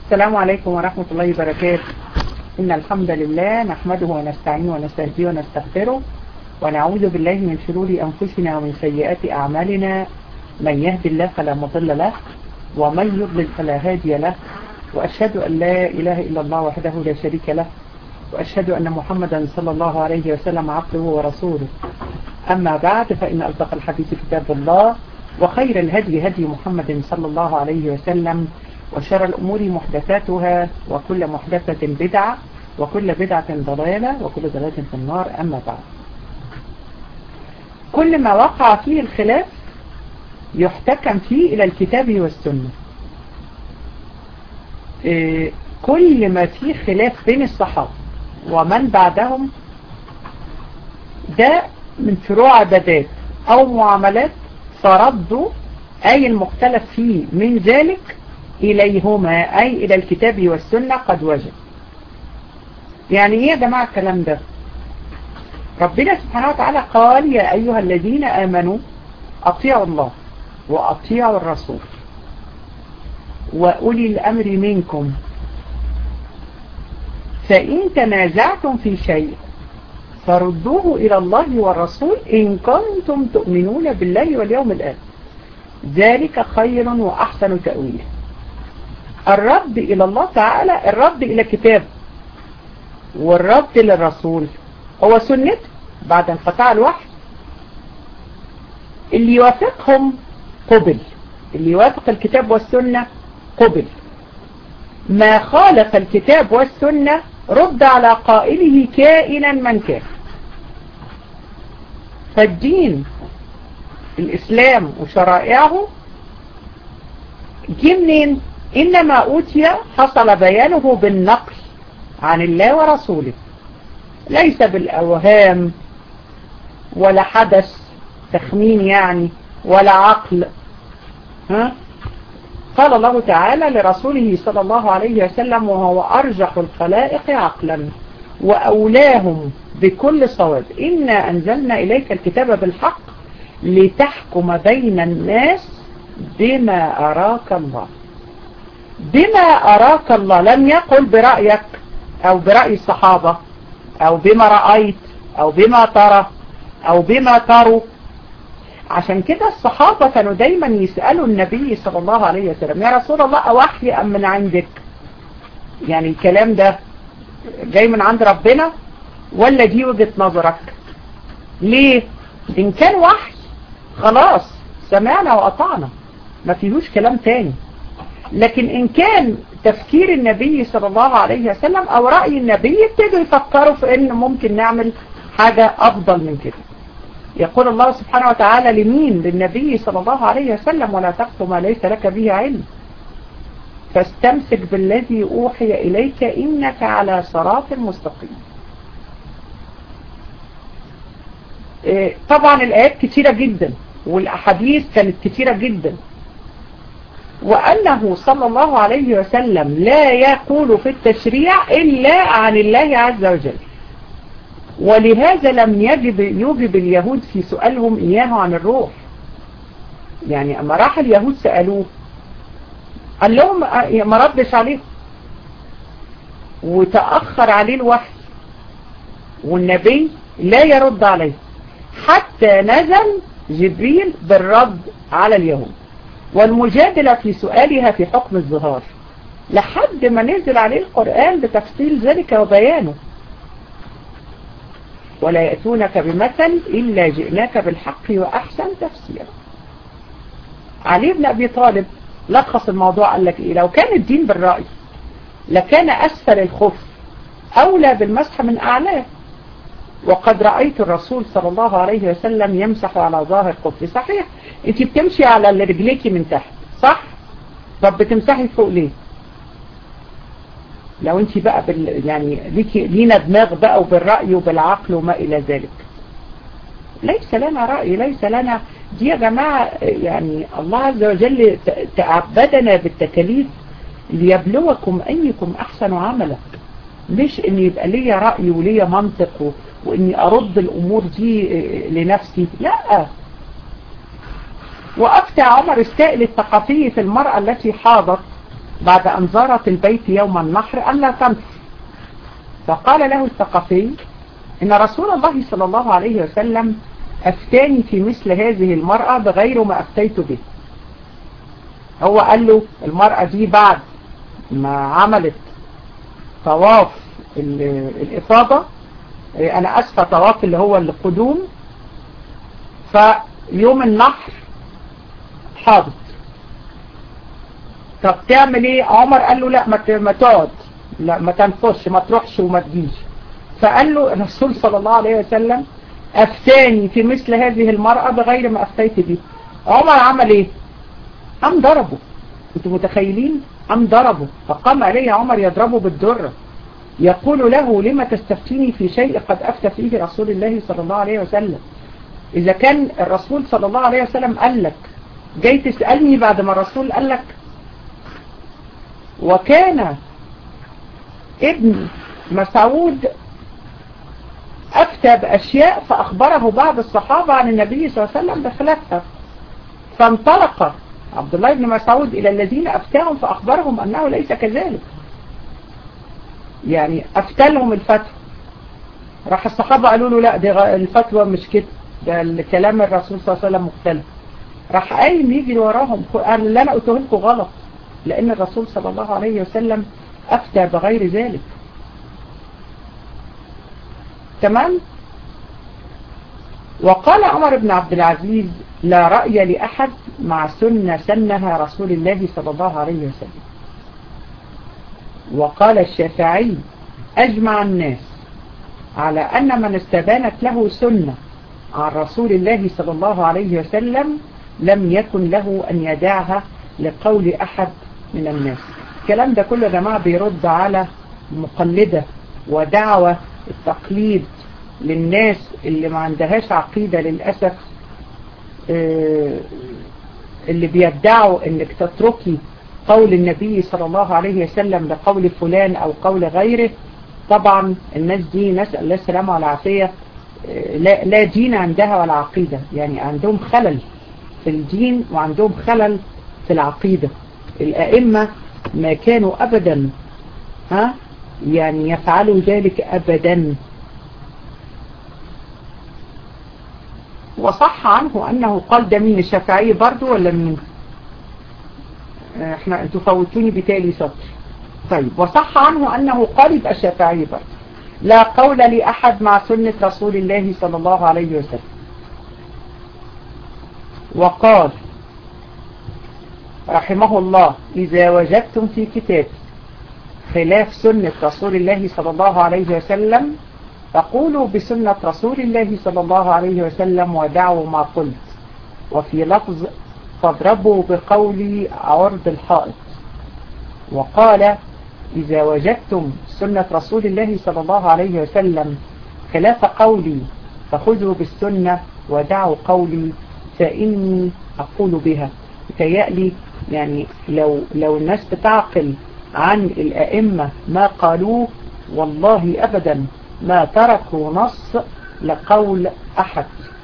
السلام عليكم ورحمة الله وبركاته إن الحمد لله نحمده ونستعينه ونستهديه ونستغفره ونعوذ بالله من شرور أنفسنا ومن سيئات أعمالنا من يهد الله فلا مضل له ومن يضلل فلا هادي له وأشهد أن لا إله إلا الله وحده لا شريك له وأشهد أن محمدا صلى الله عليه وسلم عبده ورسوله أما بعد فإن أصدق الحديث كتاب الله وخير الهدي هدي محمد صلى الله عليه وسلم وشر الأمور محدثاتها وكل محدثة بدعة وكل بدعة ضلالة وكل ضلالة في النار أما بعد كل ما وقع فيه الخلاف يحتكم فيه إلى الكتاب والسنة إيه كل ما فيه خلاف بين الصحابة ومن بعدهم ده من فروع عبادات أو معاملات فردوا أي المختلف فيه من ذلك إليهما أي إلى الكتاب والسنة قد وجد يعني إيه يا جماعة الكلام ده ربنا سبحانه وتعالى قال يا أيها الذين آمنوا أطيعوا الله وأطيعوا الرسول وأولي الأمر منكم فإن تنازعتم في شيء فردوه إلى الله والرسول إن كنتم تؤمنون بالله واليوم الآخر ذلك خير وأحسن تأويلا الرد إلى الله تعالى الرد إلى كتاب والرد للرسول هو سنته بعد انقطاع الوحي اللي يوافقهم قبل اللي يوافق الكتاب والسنة قبل ما خالف الكتاب والسنة رد على قائله كائنا من كان فالدين الإسلام وشرائعه جه منين إنما أوتي حصل بيانه بالنقل عن الله ورسوله ليس بالأوهام ولا حدث تخمين يعني ولا عقل ها قال الله تعالى لرسوله صلى الله عليه وسلم وهو أرجح الخلائق عقلا وأولاهم بكل صواب إنا أنزلنا إليك الكتاب بالحق لتحكم بين الناس بما أراك الله بما أراك الله لم يقل برأيك أو برأي الصحابة أو بما رأيت أو بما ترى أو بما تروا عشان كده الصحابة كانوا دايما يسألوا النبي صلى الله عليه وسلم يا رسول الله أوحي أم من عندك يعني الكلام ده جاي من عند ربنا ولا دي وجهة نظرك ليه إن كان وحي خلاص سمعنا وأطعنا ما فيهوش كلام تاني لكن إن كان تفكير النبي صلى الله عليه وسلم أو رأي النبي ابتدوا يفكروا في إن ممكن نعمل حاجة أفضل من كده يقول الله سبحانه وتعالى لمين للنبي صلى الله عليه وسلم ولا تقف ما ليس لك به علم فاستمسك بالذي أوحي إليك إنك على صراط مستقيم طبعا الآيات كثيرة جدا والأحاديث كانت كثيرة جدا وأنه صلى الله عليه وسلم لا يقول في التشريع إلا عن الله عز وجل ولهذا لم يجب يوجب اليهود في سؤالهم إياه عن الروح يعني أما راح اليهود سألوه قال لهم ما ردش عليهم وتأخر عليه الوحي والنبي لا يرد عليه حتى نزل جبريل بالرد على اليهود والمجادلة في سؤالها في حكم الظهار لحد ما نزل عليه القرآن بتفصيل ذلك وبيانه ولا يأتونك بمثل إلا جئناك بالحق وأحسن تفسيرا علي بن أبي طالب لخص الموضوع قال لك إيه لو كان الدين بالرأي لكان أسفل الخف أولى بالمسح من أعلاه وقد رأيت الرسول صلى الله عليه وسلم يمسح على ظاهر خفه صحيح انت بتمشي على اللي رجليكي من تحت صح طب بتمسحي فوق ليه لو انت بقى بال يعني ليكي لينا دماغ بقى وبالرأي وبالعقل وما إلى ذلك ليس لنا رأي ليس لنا دي يا جماعة يعني الله عز وجل تعبدنا بالتكاليف ليبلوكم أيكم أحسن عملا مش ان يبقى ليا رأي وليا منطق واني ارد الامور دي لنفسي لا وأفتى عمر السائل الثقافي في المرأة التي حاضت بعد أن زارت البيت يوم النحر أن لا تنفر فقال له الثقفي إن رسول الله صلى الله عليه وسلم أفتاني في مثل هذه المرأة بغير ما أفتيت به هو قال له المرأة دي بعد ما عملت طواف الإفاضة أنا أسفى طواف اللي هو القدوم فيوم النحر حاضت طب تعمل ايه عمر قال له لا ما تقعد لا ما تنفرش ما تروحش وما تجيش فقال له الرسول صلى الله عليه وسلم أفتاني في مثل هذه المرأة بغير ما أفتيت به عمر عمل ايه قام ضربه انتوا متخيلين قام ضربه فقام عليه عمر يضربه بالدرة يقول له لما تستفتيني في شيء قد أفتى فيه رسول الله صلى الله عليه وسلم إذا كان الرسول صلى الله عليه وسلم قال لك جاي تسألني بعد ما الرسول قال لك وكان ابن مسعود أفتى بأشياء فأخبره بعض الصحابة عن النبي صلى الله عليه وسلم بخلافها فانطلق عبد الله بن مسعود إلى الذين أفتاهم فأخبرهم أنه ليس كذلك يعني أفتى لهم الفتوى راح الصحابة قالوا له لا دي الفتوى مش كده ده الكلام الرسول صلى الله عليه وسلم مختلف راح قايم يجي وراهم قال اللي أنا قلته لكم غلط لأن الرسول صلى الله عليه وسلم أفتى بغير ذلك تمام وقال عمر بن عبد العزيز لا رأي لأحد مع سنة سنها رسول الله صلى الله عليه وسلم وقال الشافعي أجمع الناس على أن من استبانت له سنة عن رسول الله صلى الله عليه وسلم لم يكن له أن يدعها لقول أحد من الناس الكلام ده كله يا جماعة بيرد على مقلدة ودعوة التقليد للناس اللي ما عندهاش عقيدة للأسف اللي بيدعوا انك تتركي قول النبي صلى الله عليه وسلم لقول فلان او قول غيره طبعا الناس دي نسأل الله السلامة والعافية لا, لا دين عندها ولا عقيدة يعني عندهم خلل في الدين وعندهم خلل في العقيدة الأئمة ما كانوا أبدا ها يعني يفعلوا ذلك أبدا وصح عنه أنه قال ده مين الشافعي برضو ولا مين احنا انتوا فوتوني بتالي سطر طيب وصح عنه أنه قال يبقى الشافعي برضو لا قول لأحد مع سنة رسول الله صلى الله عليه وسلم وقال رحمه الله إذا وجدتم في كتاب خلاف سنة رسول الله صلى الله عليه وسلم فقولوا بسنة رسول الله صلى الله عليه وسلم ودعوا ما قلت وفي لفظ فاضربوا بقولي عرض الحائط وقال إذا وجدتم سنة رسول الله صلى الله عليه وسلم خلاف قولي فخذوا بالسنة ودعوا قولي فإني أقول بها تيألي يعني لو, لو الناس بتعقل عن الأئمة ما قالوه والله أبدا ما تركوا نص لقول أحد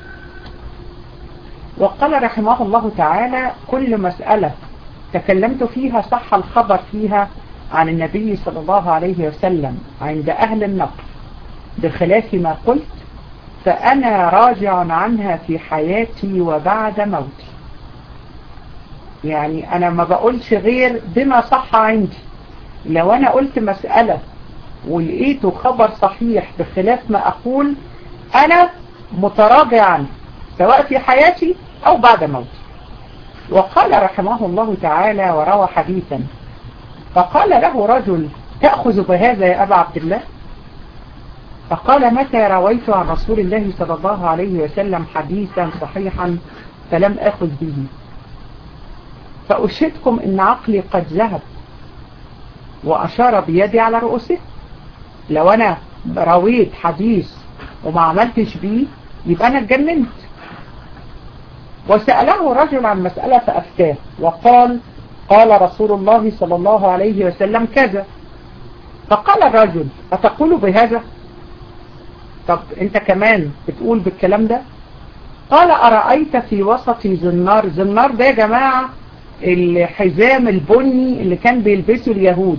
وقال رحمه الله تعالى كل مسألة تكلمت فيها صح الخبر فيها عن النبي صلى الله عليه وسلم عند أهل النقل بخلاف ما قلت فأنا راجع عنها في حياتي وبعد موتي يعني أنا ما بقولش غير بما صح عندي لو أنا قلت مسألة ولقيته خبر صحيح بخلاف ما أقول أنا متراجع عنه سواء في حياتي أو بعد موتي وقال رحمه الله تعالى وروى حديثا فقال له رجل تأخذ بهذا يا أبا عبد الله فقال متى رويت عن رسول الله صلى الله عليه وسلم حديثا صحيحا فلم أخذ به فأشهدكم إن عقلي قد ذهب وأشار بيدي على رؤوسه لو أنا رويت حديث وما عملتش بيه يبقى أنا اتجننت وسأله رجل عن مسألة فأفتاه وقال قال رسول الله صلى الله عليه وسلم كذا فقال الرجل أتقول بهذا طب انت كمان بتقول بالكلام ده قال أرأيت في وسط زنار زنار ده يا جماعة الحزام البني اللي كان بيلبسه اليهود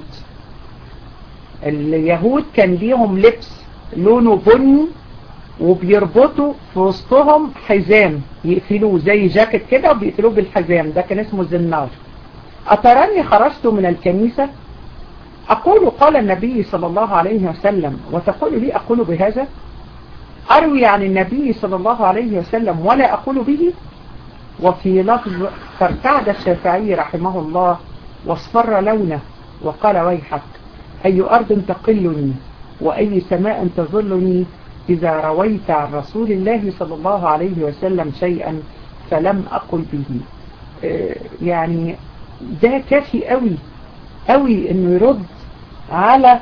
اليهود كان ليهم لبس لونه بني وبيربطوا في وسطهم حزام يقفلوه زي جاكيت كده وبيقفلوه بالحزام ده كان اسمه زنار أتراني خرجت من الكنيسة أقول قال النبي صلى الله عليه وسلم وتقول لي أقول بهذا أروي عن النبي صلى الله عليه وسلم ولا أقول به وفي لفظ فارتعد الشافعي رحمه الله واصفر لونه وقال ويحك أي أرض تقلني وأي سماء تظلني إذا رويت عن رسول الله صلى الله عليه وسلم شيئا فلم أقل به يعني ده كافي قوي قوي انه يرد على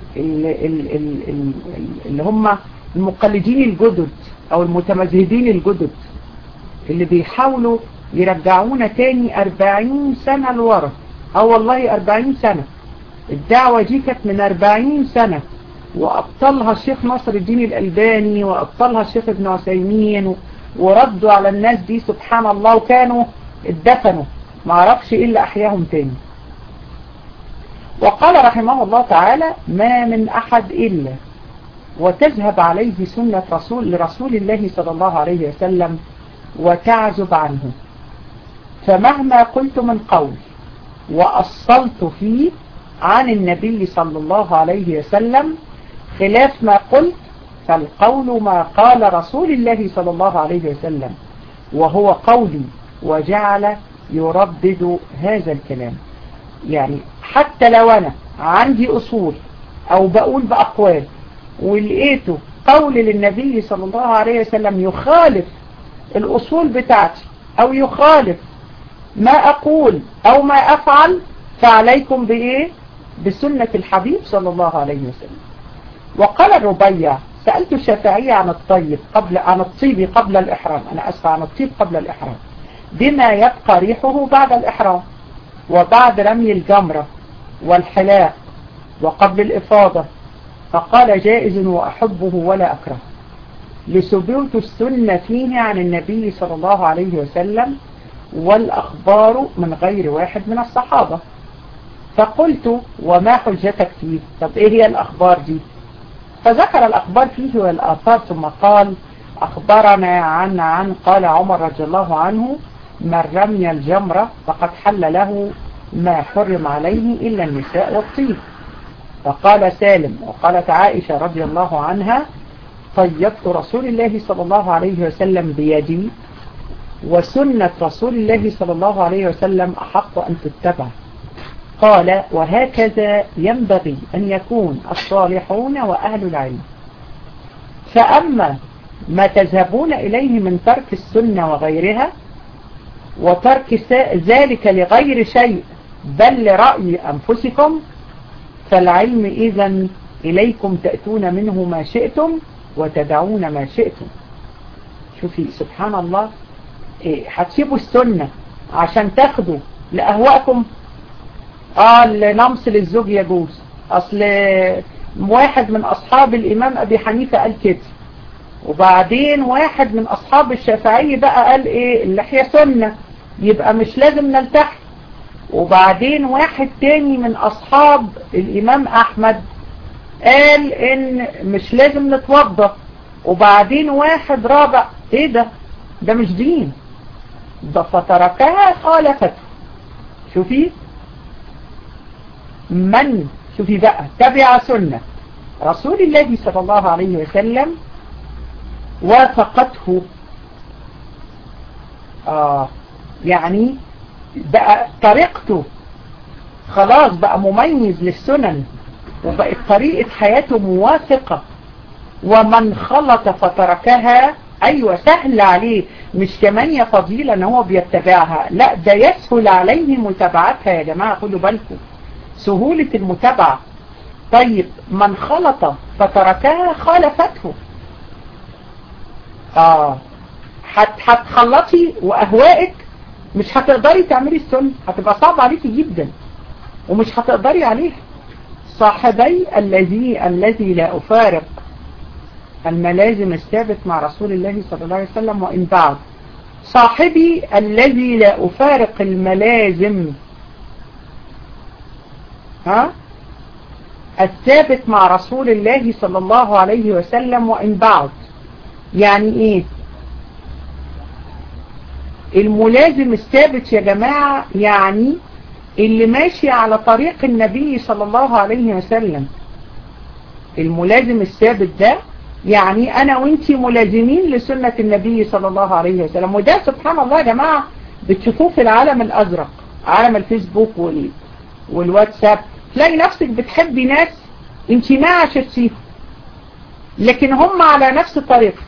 اللي هم المقلدين الجدد او المتمزهدين الجدد اللي بيحاولوا يرجعونا تاني أربعين سنة لورا او والله أربعين سنة الدعوة دي كانت من أربعين سنة وأبطلها الشيخ ناصر الدين الألباني وأبطلها الشيخ ابن عثيمين وردوا على الناس دي سبحان الله وكانوا اتدفنوا معرفش إيه اللي أحياهم تاني وقال رحمه الله تعالى ما من أحد إلا وتذهب عليه سنة رسول لرسول الله صلى الله عليه وسلم وتعزب عنه فمهما قلت من قول وأصلت فيه عن النبي صلى الله عليه وسلم خلاف ما قلت فالقول ما قال رسول الله صلى الله عليه وسلم وهو قولي وجعل يردد هذا الكلام يعني حتى لو أنا عندي أصول أو بقول بأقوال ولقيته قول للنبي صلى الله عليه وسلم يخالف الأصول بتاعتي أو يخالف ما أقول أو ما أفعل فعليكم بإيه بسنة الحبيب صلى الله عليه وسلم وقال الربيع سألت الشافعية عن الطيب قبل عن الطيب قبل الإحرام أنا أسفى عن الطيب قبل الإحرام بما يبقى ريحه بعد الإحرام وبعد رمي الجمرة والحلاق وقبل الإفاضة فقال جائز وأحبه ولا أكره لثبوت السنة فيه عن النبي صلى الله عليه وسلم والأخبار من غير واحد من الصحابة فقلت وما حجتك فيه طب ايه هي الأخبار دي فذكر الأخبار فيه والآثار ثم قال أخبرنا عن عن قال عمر رضي الله عنه من رمي الجمرة فقد حل له ما حرم عليه إلا النساء والطيب فقال سالم وقالت عائشة رضي الله عنها طيبت رسول الله صلى الله عليه وسلم بيدي وسنة رسول الله صلى الله عليه وسلم أحق أن تتبع قال وهكذا ينبغي أن يكون الصالحون وأهل العلم فأما ما تذهبون إليه من ترك السنة وغيرها وترك ذلك لغير شيء بل لرأي أنفسكم فالعلم إذا إليكم تأتون منه ما شئتم وتدعون ما شئتم شوفي سبحان الله إيه هتسيبوا السنة عشان تاخدوا لأهواءكم اه النمس للزوج يجوز اصل واحد من اصحاب الامام ابي حنيفة قال كده وبعدين واحد من اصحاب الشافعي بقى قال ايه اللحية سنة يبقى مش لازم نلتحي وبعدين واحد تاني من اصحاب الامام احمد قال ان مش لازم نتوضى وبعدين واحد رابع ايه ده ده مش دين ده فتركها خالفته شوفي من شوفي بقى تبع سنة رسول الله صلى الله عليه وسلم وافقته آه يعني بقى طريقته خلاص بقى مميز للسنن وبقت طريقة حياته موافقة ومن خلط فتركها ايوه سهل عليه مش كمان يا فضيلة ان هو بيتبعها لا ده يسهل عليه متابعتها يا جماعة خدوا بالكم سهولة المتابعة طيب من خلط فتركها خالفته اه هتخلطي واهوائك مش هتقدري تعملي السنة هتبقى صعب عليكي جدا ومش هتقدري عليها صاحبي الذي الذي لا أفارق الملازم الثابت مع رسول الله صلى الله عليه وسلم وإن بعد صاحبي الذي لا أفارق الملازم ها الثابت مع رسول الله صلى الله عليه وسلم وإن بعد يعني إيه الملازم الثابت يا جماعة يعني اللي ماشي على طريق النبي صلى الله عليه وسلم الملازم الثابت ده يعني أنا وانتي ملازمين لسنة النبي صلى الله عليه وسلم وده سبحان الله يا جماعة بتشوفوه في العالم الأزرق عالم الفيسبوك وال... والواتساب تلاقي نفسك بتحبي ناس انتي ما عشتيهم لكن هم على نفس طريقك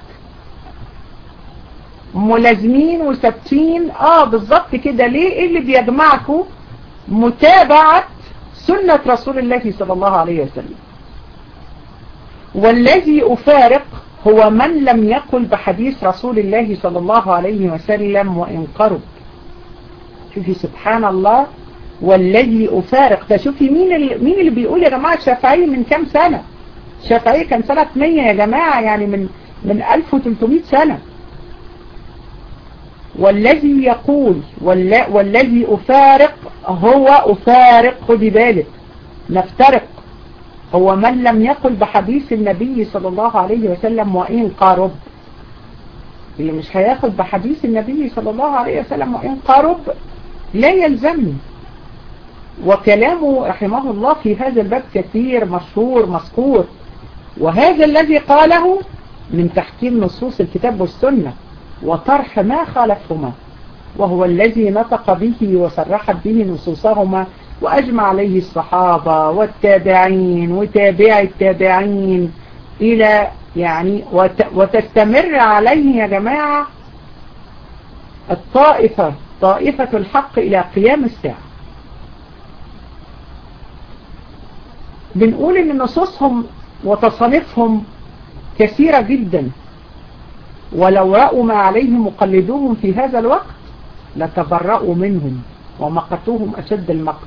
ملازمين وثابتين اه بالظبط كده ليه ايه اللي بيجمعكم متابعة سنة رسول الله صلى الله عليه وسلم والذي أفارق هو من لم يقل بحديث رسول الله صلى الله عليه وسلم وإن قرب شوفي سبحان الله والذي أفارق فشوفي مين اللي, مين اللي بيقول يا جماعة الشافعي من كام سنة الشافعي كان سنة 100 يا جماعة يعني من من 1300 سنة والذي يقول والذي أفارق هو أفارق خدي بالك نفترق هو من لم يقل بحديث النبي صلى الله عليه وسلم وإن قارب اللي مش هياخد بحديث النبي صلى الله عليه وسلم وإن قارب لا يلزمني وكلامه رحمه الله في هذا الباب كثير مشهور مذكور وهذا الذي قاله من تحكيم نصوص الكتاب والسنة وطرح ما خالفهما وهو الذي نطق به وصرحت به نصوصهما وأجمع عليه الصحابة والتابعين وتابع التابعين إلى يعني وتستمر عليه يا جماعة الطائفة طائفة الحق إلى قيام الساعة بنقول ان نصوصهم وتصانيفهم كثيرة جدا ولو رأوا ما عليه مقلدوهم في هذا الوقت لتبرأوا منهم ومقتوهم أشد المقت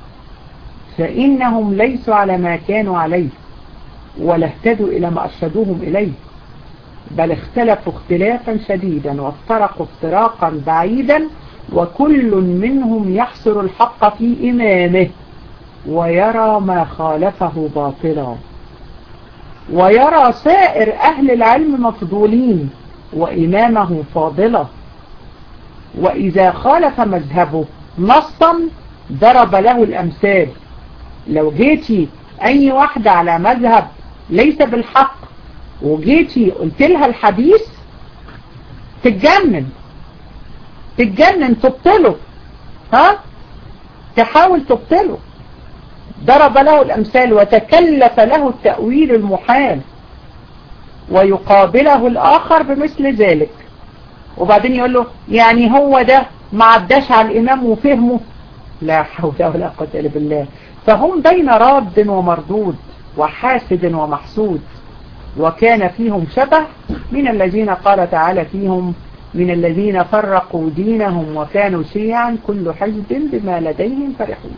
فإنهم ليسوا على ما كانوا عليه ولا اهتدوا إلى ما أرشدوهم إليه بل اختلفوا اختلافا شديدا وافترقوا افتراقا بعيدا وكل منهم يحصر الحق في إمامه ويرى ما خالفه باطلا ويرى سائر أهل العلم مفضولين وإمامه فاضلة وإذا خالف مذهبه نصا ضرب له الأمثال لو جيتي أي واحدة على مذهب ليس بالحق وجيتي قلت لها الحديث تتجنن تتجنن تبطله ها تحاول تبطله ضرب له الأمثال وتكلف له التأويل المحال ويقابله الآخر بمثل ذلك وبعدين يقول له يعني هو ده ما عداش على الإمام وفهمه لا حول ولا قوة إلا بالله فهم بين راد ومردود وحاسد ومحسود وكان فيهم شبه من الذين قال تعالى فيهم من الذين فرقوا دينهم وكانوا شيعا كل حزب بما لديهم فرحون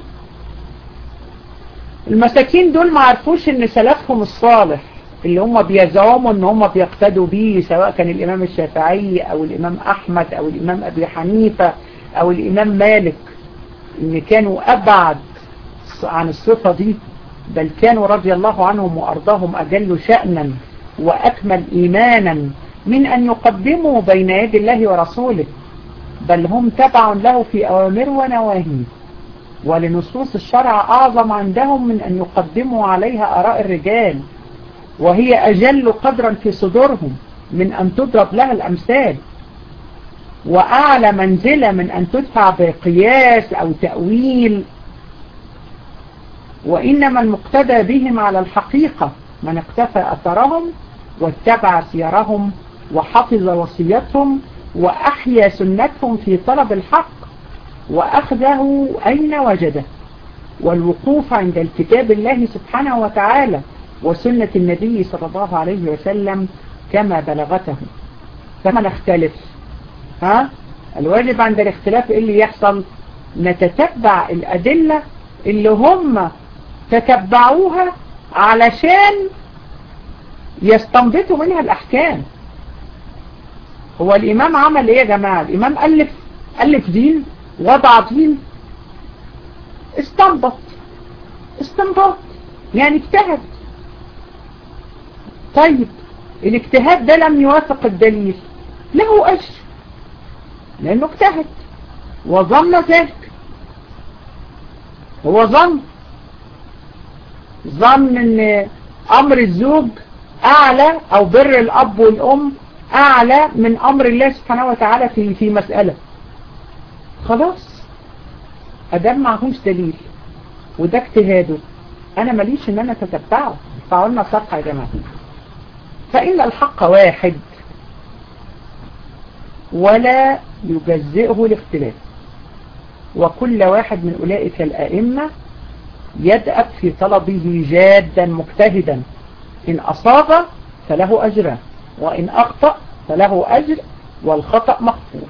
المساكين دول ما عرفوش ان سلفهم الصالح اللي هم بيزعموا ان هم بيقتدوا بيه سواء كان الامام الشافعي او الامام احمد او الامام ابي حنيفة او الامام مالك ان كانوا ابعد عن الصفة دي بل كانوا رضي الله عنهم وارضاهم اجل شأنا واكمل ايمانا من ان يقدموا بين يد الله ورسوله بل هم تبع له في اوامر ونواهي ولنصوص الشرع أعظم عندهم من أن يقدموا عليها أراء الرجال وهي أجل قدرا في صدورهم من أن تضرب لها الأمثال وأعلى منزلة من أن تدفع بقياس أو تأويل وإنما المقتدى بهم على الحقيقة من اقتفى أثرهم واتبع سيرهم وحفظ وصيتهم وأحيا سنتهم في طلب الحق وأخذه أين وجده والوقوف عند الكتاب الله سبحانه وتعالى وسنة النبي صلى الله عليه وسلم كما بلغته فما نختلف ها الواجب عند الاختلاف إيه اللي يحصل نتتبع الأدلة اللي هم تتبعوها علشان يستنبطوا منها الأحكام هو الإمام عمل إيه يا جماعة الإمام ألف ألف دين وضع دين استنبط استنبط يعني اجتهد طيب الاجتهاد ده لم يوافق الدليل له أجر لأنه اجتهد وظن ذلك هو ظن ظن ان امر الزوج اعلى او بر الاب والام اعلى من امر الله سبحانه وتعالى في في مسألة خلاص ادام معهوش دليل وده اجتهاده انا ماليش ان انا تتبعه فعلنا صفحة يا جماعة فإن الحق واحد ولا يجزئه الاختلاف وكل واحد من أولئك الأئمة يدأب في طلبه جادا مجتهدا إن أصاب فله أجران وإن أخطأ فله أجر والخطأ مغفور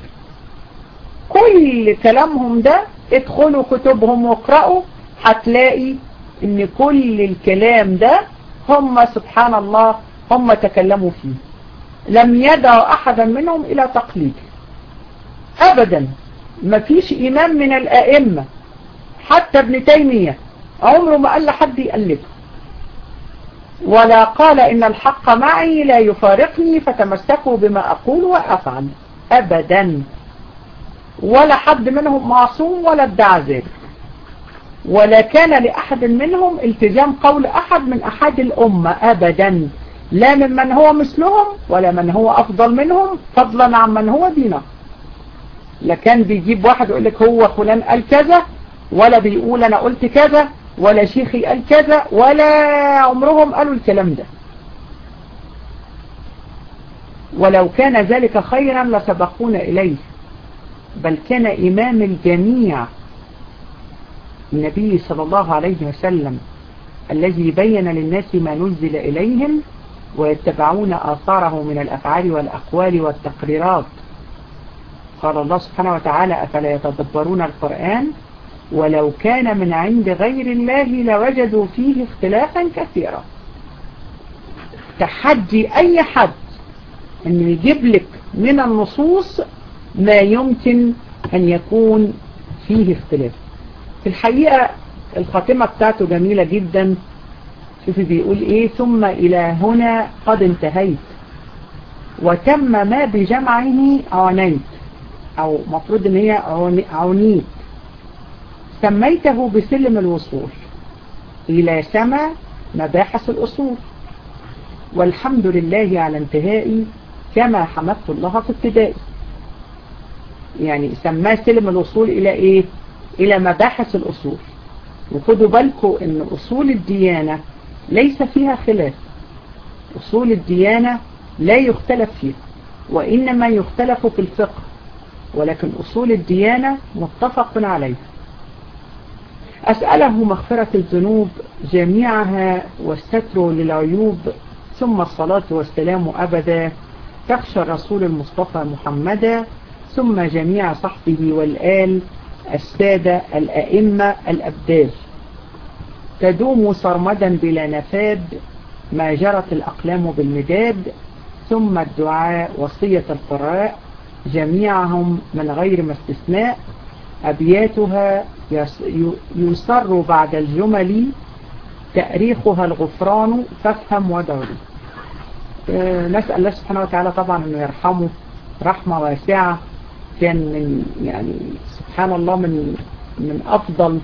كل كلامهم ده ادخلوا كتبهم واقرأوا هتلاقي ان كل الكلام ده هم سبحان الله هم تكلموا فيه لم يدعوا احدا منهم الى تقليد ابدا ما فيش امام من الائمة حتى ابن تيمية عمره ما قال لحد يقلده ولا قال ان الحق معي لا يفارقني فتمسكوا بما اقول وافعل ابدا ولا حد منهم معصوم ولا ادعى ذلك ولا كان لأحد منهم التزام قول أحد من أحد الأمة أبدا لا ممن هو مثلهم ولا من هو أفضل منهم فضلا عن من هو دينه لا كان بيجيب واحد يقول لك هو فلان قال كذا ولا بيقول أنا قلت كذا ولا شيخي قال كذا ولا عمرهم قالوا الكلام ده ولو كان ذلك خيرا لسبقونا إليه بل كان إمام الجميع النبي صلى الله عليه وسلم الذي بين للناس ما نزل إليهم ويتبعون آثاره من الأفعال والأقوال والتقريرات قال الله سبحانه وتعالى أفلا يتدبرون القرآن ولو كان من عند غير الله لوجدوا فيه اختلافا كثيرا تحدي أي حد أن يجيب لك من النصوص ما يمكن أن يكون فيه اختلاف في الحقيقة الخاتمة بتاعته جميلة جدا شوفي بيقول ايه ثم الى هنا قد انتهيت وتم ما بجمعه عنيت او مفروض ان هي عنيت سميته بسلم الوصول الى سما مباحث الاصول والحمد لله على انتهائي كما حمدت الله في ابتدائي يعني سماه سلم الوصول الى ايه الى مباحث الاصول وخدوا بالكم ان اصول الديانة ليس فيها خلاف اصول الديانة لا يختلف فيها وانما يختلف في الفقه ولكن اصول الديانة متفق عليه اسأله مغفرة الذنوب جميعها والستر للعيوب ثم الصلاة والسلام ابدا تخشى الرسول المصطفى محمدا ثم جميع صحبه والآل السادة الأئمة الأبدال تدوم صرمدا بلا نفاد ما جرت الأقلام بالمداد ثم الدعاء وصية القراء جميعهم من غير ما استثناء أبياتها يسر بعد الجمل تأريخها الغفران فافهم ودعوا نسأل الله سبحانه وتعالى طبعا أنه يرحمه رحمة واسعة كان من يعني سبحان الله من من أفضل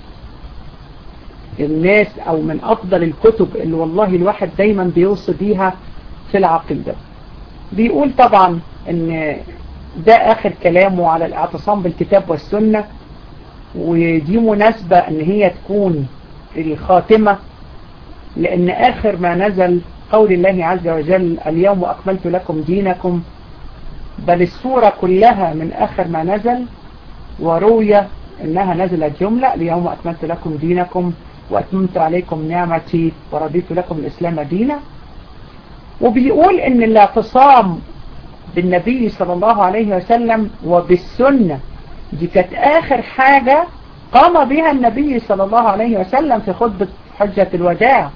الناس أو من أفضل الكتب اللي والله الواحد دايما بيوصي بيها في العقيدة بيقول طبعا ان ده آخر كلامه على الاعتصام بالكتاب والسنة ودي مناسبة ان هي تكون الخاتمة لان آخر ما نزل قول الله عز وجل اليوم أكملت لكم دينكم بل السورة كلها من آخر ما نزل وروي انها نزلت جملة اليوم أكملت لكم دينكم وأتممت عليكم نعمتي ورضيت لكم الإسلام دينا وبيقول ان الاعتصام بالنبي صلى الله عليه وسلم وبالسنة دي كانت آخر حاجة قام بها النبي صلى الله عليه وسلم في خطبة حجة الوداع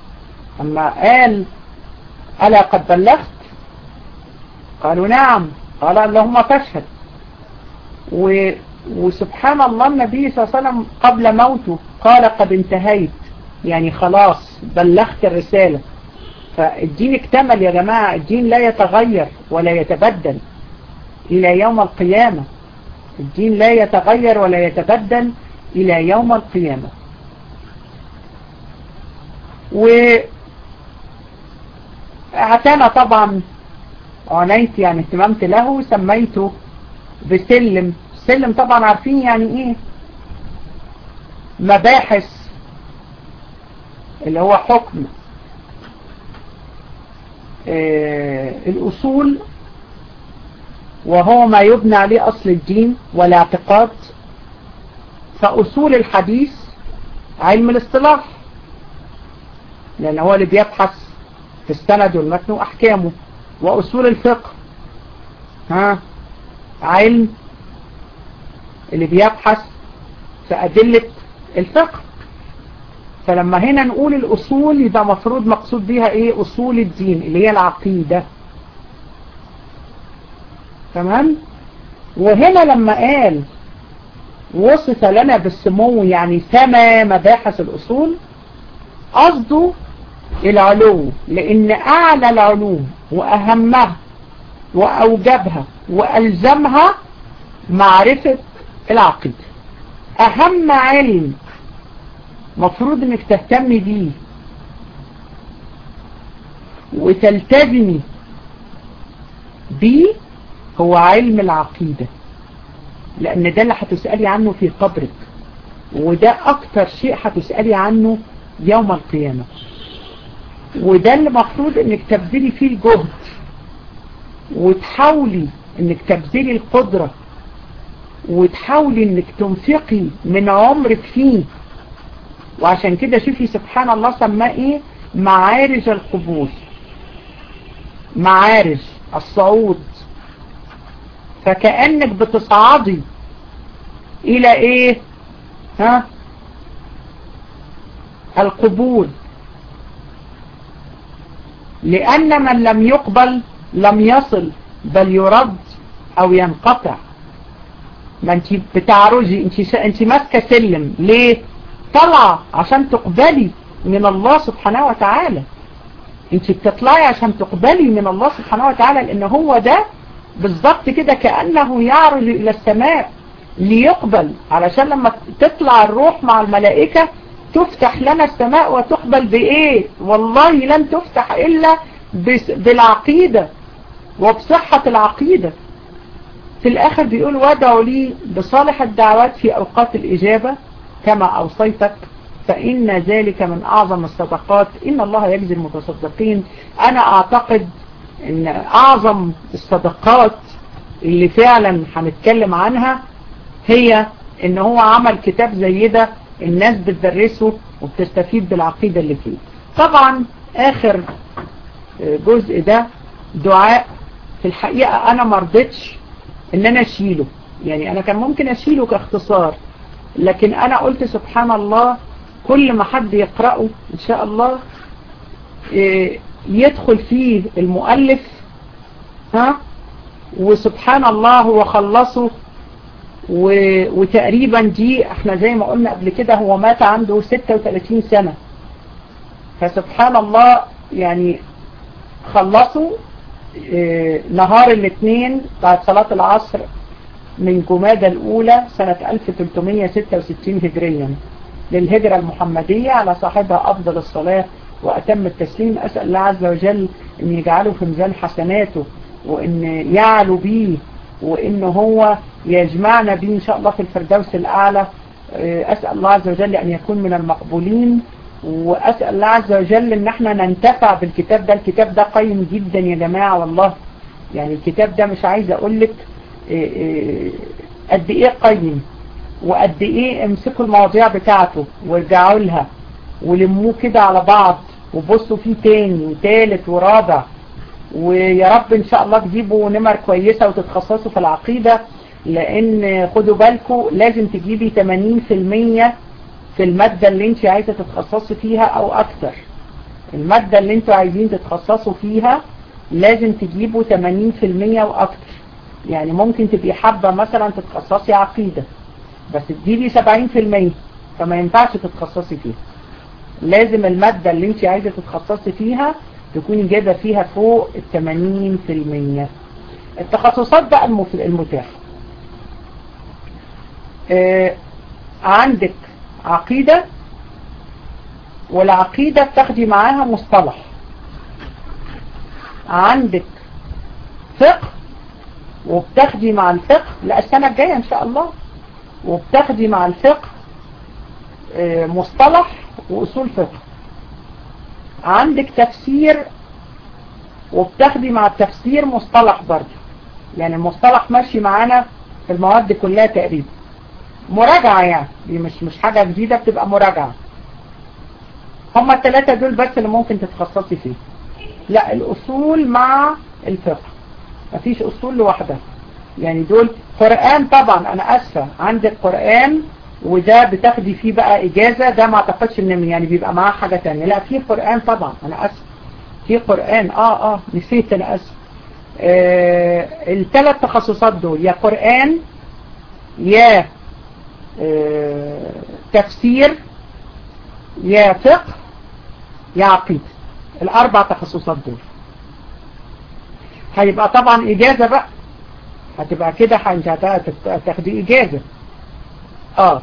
أما قال ألا قد بلغت قالوا نعم قال اللهم فاشهد و... وسبحان الله النبي صلى الله عليه وسلم قبل موته قال قد انتهيت يعني خلاص بلغت الرسالة فالدين اكتمل يا جماعة الدين لا يتغير ولا يتبدل إلى يوم القيامة الدين لا يتغير ولا يتبدل إلى يوم القيامة و اعتنى طبعا عنيت يعني اهتممت له سميته بسلم سلم طبعا عارفين يعني ايه مباحث اللي هو حكم اه الأصول وهو ما يبنى عليه أصل الدين والاعتقاد فأصول الحديث علم الاصطلاح لأن هو اللي بيبحث في السند والمتن وأحكامه وأصول الفقه ها علم اللي بيبحث في أدلة الفقه فلما هنا نقول الأصول يبقى مفروض مقصود بيها إيه أصول الدين اللي هي العقيدة تمام وهنا لما قال وصف لنا بالسمو يعني سما مباحث الأصول قصده العلو لأن أعلى العلوم وأهمها وأوجبها وألزمها معرفة العقيدة أهم علم مفروض انك تهتمي بيه وتلتزمي بيه هو علم العقيدة لأن ده اللي هتسألي عنه في قبرك وده أكتر شيء هتسألي عنه يوم القيامة وده اللي مفروض انك تبذلي فيه الجهد وتحاولي انك تبذلي القدرة وتحاولي انك تنفقي من عمرك فيه وعشان كده شوفي سبحان الله سماه ايه معارج القبور معارج الصعود فكأنك بتصعدي الى ايه ها القبول لأن من لم يقبل لم يصل بل يرد أو ينقطع ما انت بتعرجي انت انت ماسكه سلم ليه طالعه عشان تقبلي من الله سبحانه وتعالى انت بتطلعي عشان تقبلي من الله سبحانه وتعالى لان هو ده بالظبط كده كأنه يعرج الى السماء ليقبل علشان لما تطلع الروح مع الملائكة تفتح لنا السماء وتقبل بايه والله لن تفتح الا بالعقيدة وبصحة العقيدة في الآخر بيقول وادعوا لي بصالح الدعوات في أوقات الإجابة كما أوصيتك فإن ذلك من أعظم الصدقات إن الله يجزي المتصدقين أنا أعتقد أن أعظم الصدقات اللي فعلا هنتكلم عنها هي أن هو عمل كتاب زي ده الناس بتدرسه وبتستفيد بالعقيدة اللي فيه طبعا آخر جزء ده دعاء في الحقيقة أنا مرضتش ان انا اشيله يعني انا كان ممكن اشيله كاختصار لكن انا قلت سبحان الله كل ما حد يقرأه ان شاء الله يدخل فيه المؤلف ها وسبحان الله هو خلصه وتقريبا دي احنا زي ما قلنا قبل كده هو مات عنده 36 سنة فسبحان الله يعني خلصوا نهار الاثنين بعد صلاة العصر من جمادة الأولى سنة 1366 هجريا للهجرة المحمدية على صاحبها أفضل الصلاة وأتم التسليم أسأل الله عز وجل أن يجعله في ميزان حسناته وأن يعلو بيه وأن هو يجمعنا بيه إن شاء الله في الفردوس الأعلى أسأل الله عز وجل أن يكون من المقبولين وأسأل الله عز وجل ان احنا ننتفع بالكتاب ده الكتاب ده قيم جدا يا جماعة والله يعني الكتاب ده مش عايز اقولك قد ايه قيم وقد ايه امسكوا المواضيع بتاعته وارجعوا لها ولموه كده على بعض وبصوا فيه تاني وتالت ورابع ويا رب ان شاء الله تجيبوا نمر كويسة وتتخصصوا في العقيدة لان خدوا بالكم لازم تجيبي 80% في المادة اللي انت عايزة تتخصصي فيها او اكتر المادة اللي انتوا عايزين تتخصصوا فيها لازم تجيبوا 80% واكتر يعني ممكن تبقي حابة مثلا تتخصصي عقيدة بس تجيبي 70% فما ينفعش تتخصصي فيها لازم المادة اللي انت عايزة تتخصصي فيها تكوني جايبة فيها فوق ال 80% التخصصات بقى المتاحة آه عندك عقيدة والعقيدة بتاخدي معاها مصطلح عندك فقه وبتاخدي مع الفقه لا السنة الجاية ان شاء الله وبتاخدي مع الفقه آه مصطلح وأصول فقه عندك تفسير وبتاخدي مع التفسير مصطلح برضه يعني المصطلح ماشي معانا في المواد كلها تقريبا مراجعة يعني دي مش مش حاجة جديدة بتبقى مراجعة هما الثلاثة دول بس اللي ممكن تتخصصي فيه لا الأصول مع الفقه مفيش أصول لوحدها يعني دول قرآن طبعا أنا أسفة عندك قرآن وده بتاخدي فيه بقى إجازة ده ما اعتقدش ان يعني بيبقى معاه حاجة تانية لا في قرآن طبعا أنا أسف في قرآن آه آه نسيت أنا أسف آه الثلاث تخصصات دول يا قرآن يا آه تفسير يا فقه يا عقيدة الأربع تخصصات دول هيبقى طبعا إجازة بقى هتبقى كده انت هتاخدي إجازة اه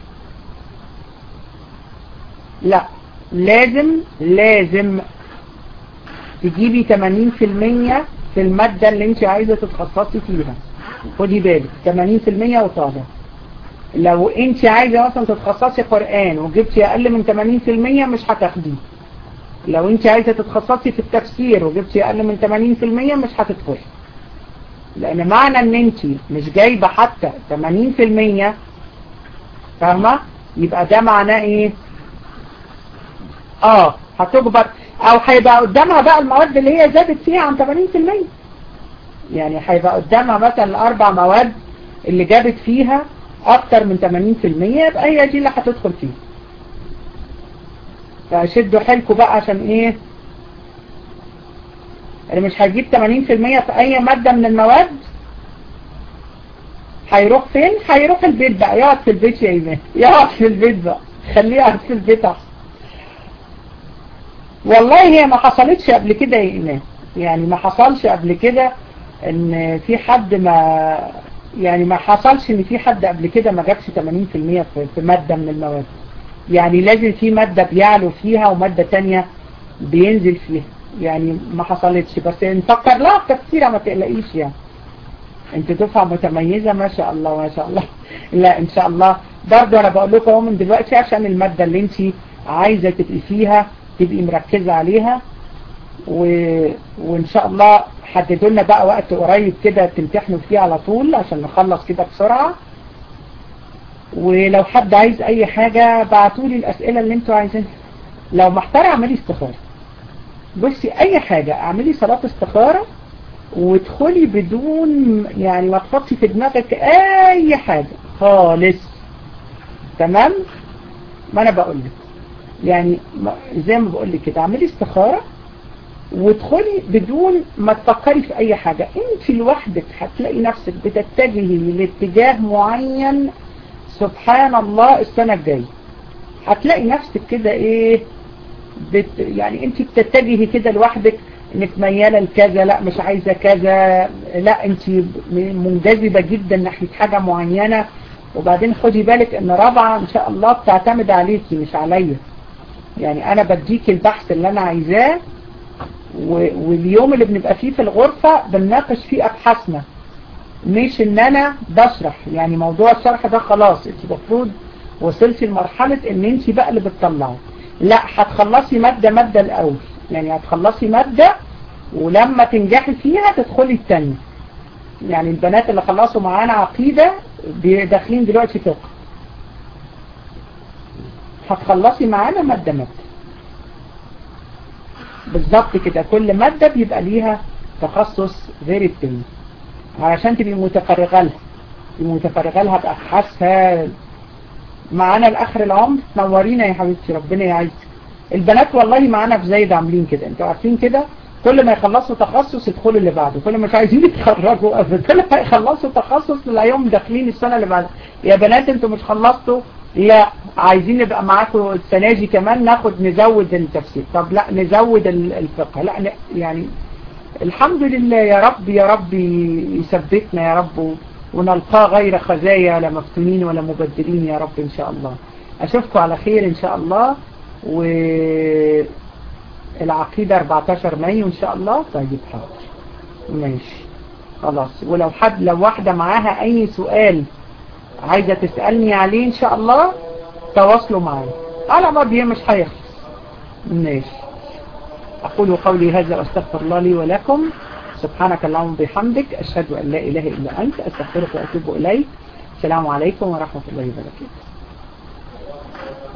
لا لازم لازم تجيبي 80% في المادة اللي انت عايزة تتخصصي فيها خدي بالك 80% وطالع لو انت عايزة مثلا تتخصصي قرآن وجبتي اقل من 80% مش هتاخديه لو انت عايزة تتخصصي في التفسير وجبتي اقل من 80% مش هتدخلي لان معنى ان انت مش جايبة حتى 80% فاهمة يبقى ده معناه ايه اه هتجبر او هيبقى قدامها بقى المواد اللي هي زادت فيها عن 80% يعني هيبقى قدامها مثلا الاربع مواد اللي جابت فيها اكتر من 80% يبقى هي دي اللي هتدخل فيها فشدوا حيلكم بقى عشان ايه اللي مش هيجيب 80% في اي مادة من المواد هيروح فين هيروح البيت بقى يقعد في البيت يا ايمان يقعد في البيت بقى خليه يقعد في البيت احسن والله هي ما حصلتش قبل كده يا ايمان يعني ما حصلش قبل كده ان في حد ما يعني ما حصلش ان في حد قبل كده ما جابش 80% في, في مادة من المواد يعني لازم في مادة بيعلو فيها ومادة تانية بينزل فيها يعني ما حصلتش بس نفكر لها بتفسيرها ما تقلقيش يعني انت دفعة متميزة ما شاء الله ما شاء الله لا ان شاء الله برضه انا بقول لكم اهو من دلوقتي عشان المادة اللي انت عايزة تبقي فيها تبقي مركزة عليها و... وان شاء الله حددوا لنا بقى وقت قريب كده تمتحنوا فيه على طول عشان نخلص كده بسرعة ولو حد عايز اي حاجة بعتوا لي الاسئلة اللي انتوا عايزينها لو محتار اعملي استخارة بصي اي حاجة اعملي صلاة استخارة وادخلي بدون يعني ما تحطي في دماغك اي حاجة خالص تمام ما انا بقول لك يعني زي ما بقول لك كده اعملي استخارة وادخلي بدون ما تفكري في اي حاجة انت لوحدك هتلاقي نفسك بتتجهي لاتجاه معين سبحان الله السنة الجاية هتلاقي نفسك كده ايه بت يعني انت بتتجهي كده لوحدك انك ميالة لكذا لا مش عايزة كذا لا انت منجذبة جدا ناحية حاجة معينة وبعدين خدي بالك ان رابعة ان شاء الله بتعتمد عليكي مش عليا يعني انا بديك البحث اللي انا عايزاه واليوم اللي بنبقى فيه في الغرفة بنناقش فيه ابحاثنا مش ان انا بشرح يعني موضوع الشرح ده خلاص انت المفروض وصلتي لمرحلة ان انت بقى اللي بتطلعه لا هتخلصي مادة مادة الاول يعني هتخلصي مادة ولما تنجحي فيها تدخلي التانية يعني البنات اللي خلصوا معانا عقيدة داخلين دلوقتي فقه هتخلصي معانا مادة مادة بالظبط كده كل مادة بيبقى ليها تخصص غير التاني علشان تبقي متفرغة لها تبقي متفرغة لها بأبحاثها معانا لآخر العمر تنورينا يا حبيبتي ربنا يعزك البنات والله معانا في زايد عاملين كده انتوا عارفين كده كل ما يخلصوا تخصص يدخلوا اللي بعده كل ما مش عايزين يتخرجوا ابدا كل ما يخلصوا تخصص تلاقيهم داخلين السنة اللي بعدها يا بنات انتوا مش خلصتوا لا عايزين نبقى معاكم السنة دي كمان ناخد نزود التفسير طب لا نزود الفقه لا يعني الحمد لله يا رب يا رب يثبتنا يا رب ونلقى غير خزايا لا مفتونين ولا مبدلين يا رب ان شاء الله اشوفكم على خير ان شاء الله والعقيدة 14 مايو ان شاء الله طيب حاضر ماشي خلاص ولو حد لو واحدة معاها اي سؤال عايزة تسألني عليه ان شاء الله تواصلوا معايا على ما بيه مش هيخلص ماشي أقول قولي هذا واستغفر الله لي ولكم سبحانك اللهم بحمدك أشهد أن لا إله إلا أنت أستغفرك وأتوب إليك السلام عليكم ورحمة الله وبركاته